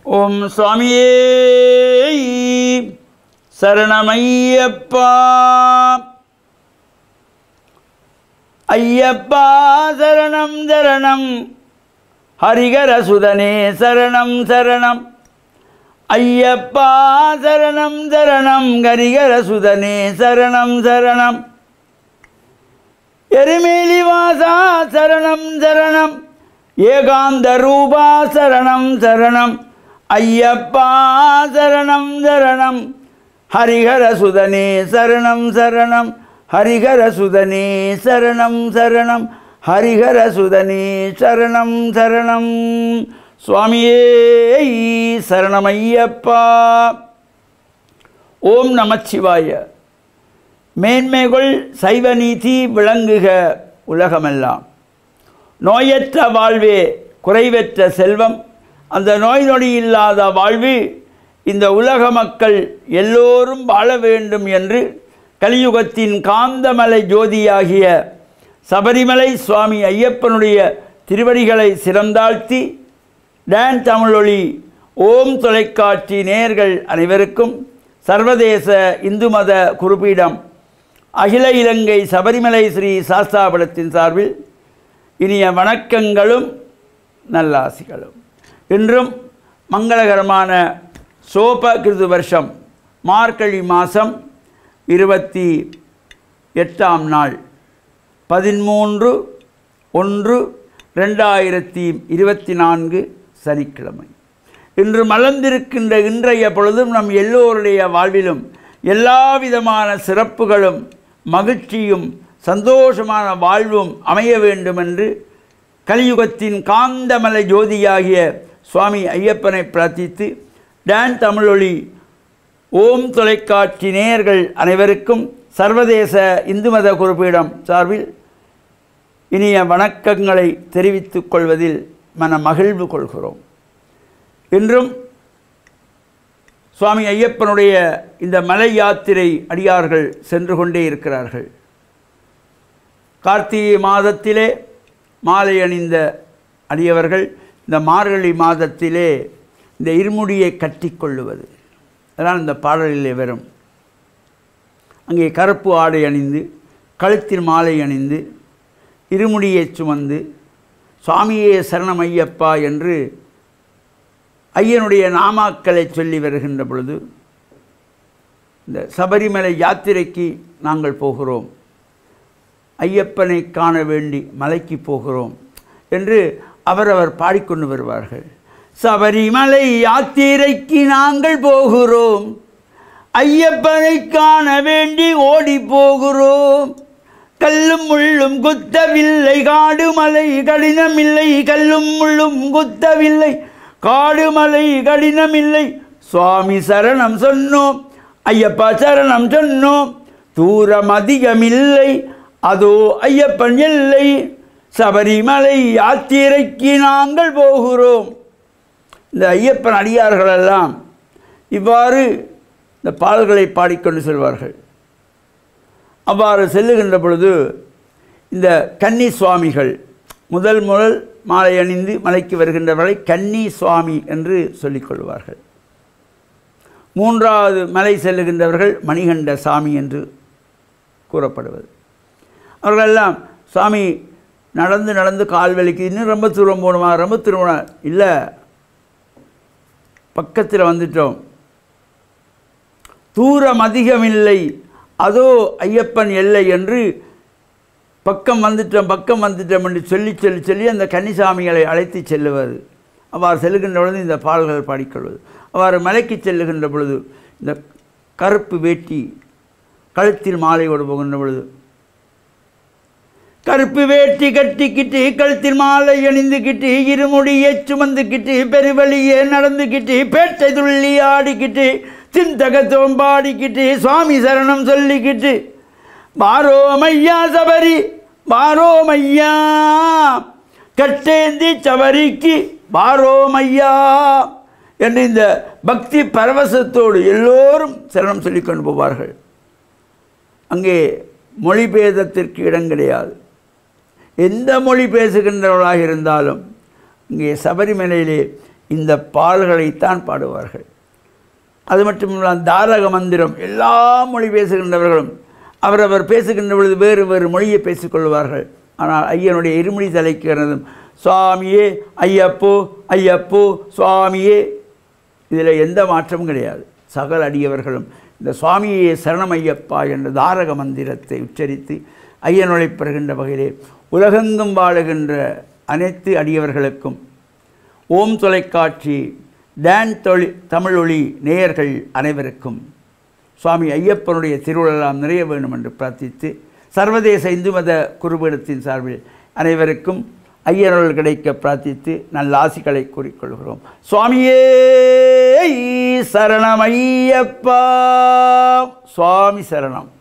ஓம் சுவாமியே சரணமையப்பா ஐயப்பா சரணம் சரணம் ஹரிகர சுதனே சரணம் சரணம் ஐயப்பா சரணம் சரணம் ஹரிகர சுதனே சரணம் சரணம் எருமேலி வாசா சரணம் சரணம் ஏகாந்த ரூபா சரணம் சரணம் ஐயப்பா சரணம் சரணம் ஹரிஹர சுதனே சரணம் சரணம் ஹரிஹர சுதனே சரணம் சரணம் ஹரிஹர சுதனே சரணம் சரணம் சுவாமியே சரணமையப்பா ஓம் நமச்சிவாய மேன்மைகள் சைவ நீதி விளங்குக உலகமெல்லாம் நோயற்ற வாழ்வே குறைவற்ற செல்வம் அந்த நோய் நொடி இல்லாத வாழ்வு இந்த உலக மக்கள் எல்லோரும் வாழ வேண்டும் என்று கலியுகத்தின் காந்தமலை ஜோதியாகிய சபரிமலை சுவாமி ஐயப்பனுடைய திருவடிகளை சிறந்தாழ்த்தி டான் தமிழொலி ஓம் தொலைக்காட்சி நேயர்கள் அனைவருக்கும் சர்வதேச இந்து மத குறிப்பீடம் அகில இலங்கை சபரிமலை ஸ்ரீ சாஸ்தாபடத்தின் சார்பில் இனிய வணக்கங்களும் நல்லாசிகளும் இன்றும் மங்களகரமான சோப கிருது வருஷம் மார்கழி மாதம் இருபத்தி எட்டாம் நாள் பதிமூன்று ஒன்று ரெண்டாயிரத்தி இருபத்தி நான்கு சனிக்கிழமை இன்று மலர்ந்திருக்கின்ற இன்றைய பொழுதும் நம் எல்லோருடைய வாழ்விலும் எல்லா விதமான சிறப்புகளும் மகிழ்ச்சியும் சந்தோஷமான வாழ்வும் அமைய வேண்டும் என்று கலியுகத்தின் காந்தமலை ஜோதியாகிய சுவாமி ஐயப்பனை பிரார்த்தித்து டான் தமிழொலி ஓம் தொலைக்காட்சி நேயர்கள் அனைவருக்கும் சர்வதேச இந்து மத குறிப்பீடம் சார்பில் இனிய வணக்கங்களை தெரிவித்துக் கொள்வதில் மன மகிழ்வு கொள்கிறோம் இன்றும் சுவாமி ஐயப்பனுடைய இந்த மலை யாத்திரை அடியார்கள் சென்று கொண்டே இருக்கிறார்கள் கார்த்திகை மாதத்திலே மாலை அணிந்த அடியவர்கள் இந்த மார்கழி மாதத்திலே இந்த இருமுடியை கட்டிக்கொள்ளுவது அதனால் இந்த பாடலிலே வரும் அங்கே கருப்பு ஆடை அணிந்து கழுத்தில் மாலை அணிந்து இருமுடியை சுமந்து சுவாமியே சரணம் ஐயப்பா என்று ஐயனுடைய நாமாக்களை சொல்லி வருகின்ற பொழுது இந்த சபரிமலை யாத்திரைக்கு நாங்கள் போகிறோம் ஐயப்பனை காண வேண்டி மலைக்கு போகிறோம் என்று அவரவர் பாடிக்கொண்டு வருவார்கள் சபரிமலை யாத்திரைக்கு நாங்கள் போகிறோம் ஐயப்பனை காண வேண்டி ஓடி போகிறோம் கல்லும் முள்ளும் குத்தவில்லை காடு மலை கடினமில்லை கல்லும் முள்ளும் குத்தவில்லை காடு மலை கடினமில்லை சுவாமி சரணம் சொன்னோம் ஐயப்பா சரணம் சொன்னோம் தூரம் அதிகமில்லை அதோ ஐயப்பன் எல்லை சபரிமலை யாத்திரைக்கு நாங்கள் போகிறோம் இந்த ஐயப்பன் அடியார்களெல்லாம் இவ்வாறு இந்த பாடல்களை பாடிக்கொண்டு செல்வார்கள் அவ்வாறு செல்லுகின்ற பொழுது இந்த கன்னி சுவாமிகள் முதல் முதல் மாலை அணிந்து மலைக்கு வருகின்றவர்களை கன்னி சுவாமி என்று சொல்லிக்கொள்வார்கள் மூன்றாவது மலை செல்லுகின்றவர்கள் மணிகண்ட சாமி என்று கூறப்படுவது அவர்களெல்லாம் சாமி நடந்து நடந்து கால் வலிக்கு இன்னும் ரொம்ப தூரம் போகணுமா ரொம்ப தூரம் இல்லை பக்கத்தில் வந்துட்டோம் தூரம் அதிகமில்லை அதோ ஐயப்பன் எல்லை என்று பக்கம் வந்துட்டோம் பக்கம் வந்துட்டோம் என்று சொல்லி சொல்லி சொல்லி அந்த கன்னிசாமிகளை அழைத்து செல்லுவது அவ்வாறு செல்லுகின்ற பொழுது இந்த பாடல்கள் பாடிக்கொள்வது அவ்வாறு மலைக்கு செல்லுகின்ற பொழுது இந்த கருப்பு வேட்டி கழுத்தில் மாலையோடு போகின்ற பொழுது கருப்பு வேட்டி கட்டிக்கிட்டு கழுத்தில் மாலை அணிந்துக்கிட்டு இருமுடியை சுமந்துக்கிட்டு பெருவழியே நடந்துக்கிட்டு பேட்டை துள்ளி ஆடிக்கிட்டு சிந்தகத்துவம் பாடிக்கிட்டு சுவாமி சரணம் சொல்லிக்கிட்டு பாரோமையா சபரி பாரோமையா கட்டேந்தி சபரிக்கு பாரோமையா என்று இந்த பக்தி பரவசத்தோடு எல்லோரும் சரணம் சொல்லிக்கொண்டு போவார்கள் அங்கே மொழிபேதத்திற்கு இடம் கிடையாது எந்த மொழி பேசுகின்றவர்களாக இருந்தாலும் இங்கே சபரிமலையிலே இந்த பாடல்களைத்தான் பாடுவார்கள் அது மட்டும் இல்லாமல் தாரக மந்திரம் எல்லா மொழி பேசுகின்றவர்களும் அவரவர் பேசுகின்ற பொழுது வேறு வேறு மொழியை பேசிக்கொள்வார்கள் ஆனால் ஐயனுடைய இருமொழி தலைக்கிறதும் சுவாமியே ஐயப்போ ஐயப்போ சுவாமியே இதில் எந்த மாற்றமும் கிடையாது சகல அடியவர்களும் இந்த சுவாமியே சரணம் ஐயப்பா என்ற தாரக மந்திரத்தை உச்சரித்து ஐயனொழி பெறுகின்ற வகையிலே உலகெங்கும் வாழுகின்ற அனைத்து அடியவர்களுக்கும் ஓம் தொலைக்காட்சி டான் தொழி தமிழொளி நேயர்கள் அனைவருக்கும் சுவாமி ஐயப்பனுடைய திருவிழலாம் நிறைய வேண்டும் என்று பிரார்த்தித்து சர்வதேச இந்து மத குருபீடத்தின் சார்பில் அனைவருக்கும் ஐயனர்கள் கிடைக்க பிரார்த்தித்து நல்ல ஆசிகளை கூறிக்கொள்கிறோம் சுவாமியே சரணம் ஐயப்பா சுவாமி சரணம்